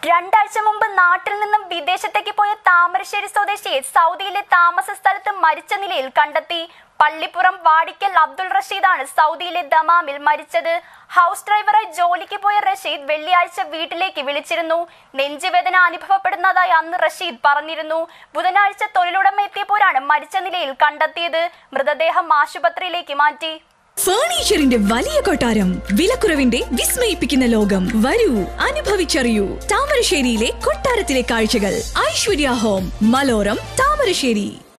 രണ്ടാഴ്ച മുമ്പ് നാട്ടിൽ നിന്നും വിദേശത്തേക്ക് പോയ താമരശ്ശേരി സ്വദേശിയെ സൗദിയിലെ താമസ സ്ഥലത്ത് മരിച്ച നിലയിൽ കണ്ടെത്തി പള്ളിപ്പുറം വാടിക്കൽ അബ്ദുൾ റഷീദാണ് സൗദിയിലെ ദമാമിൽ മരിച്ചത് ഹൗസ് ഡ്രൈവറായി ജോലിക്ക് പോയ റഷീദ് വെള്ളിയാഴ്ച വീട്ടിലേക്ക് വിളിച്ചിരുന്നു നെഞ്ചുവേദന അനുഭവപ്പെടുന്നതായി അന്ന് റഷീദ് പറഞ്ഞിരുന്നു ബുധനാഴ്ച തൊഴിലുടമ എത്തിയപ്പോഴാണ് മരിച്ച നിലയിൽ കണ്ടെത്തിയത് മൃതദേഹം ആശുപത്രിയിലേക്ക് മാറ്റി ഫർണിച്ചറിന്റെ വലിയ കൊട്ടാരം വിലക്കുറവിന്റെ വിസ്മയിപ്പിക്കുന്ന ലോകം വരൂ അനുഭവിച്ചറിയൂ താമരശ്ശേരിയിലെ കൊട്ടാരത്തിലെ കാഴ്ചകൾ ഐശ്വര്യ ഹോം മലോരം താമരശ്ശേരി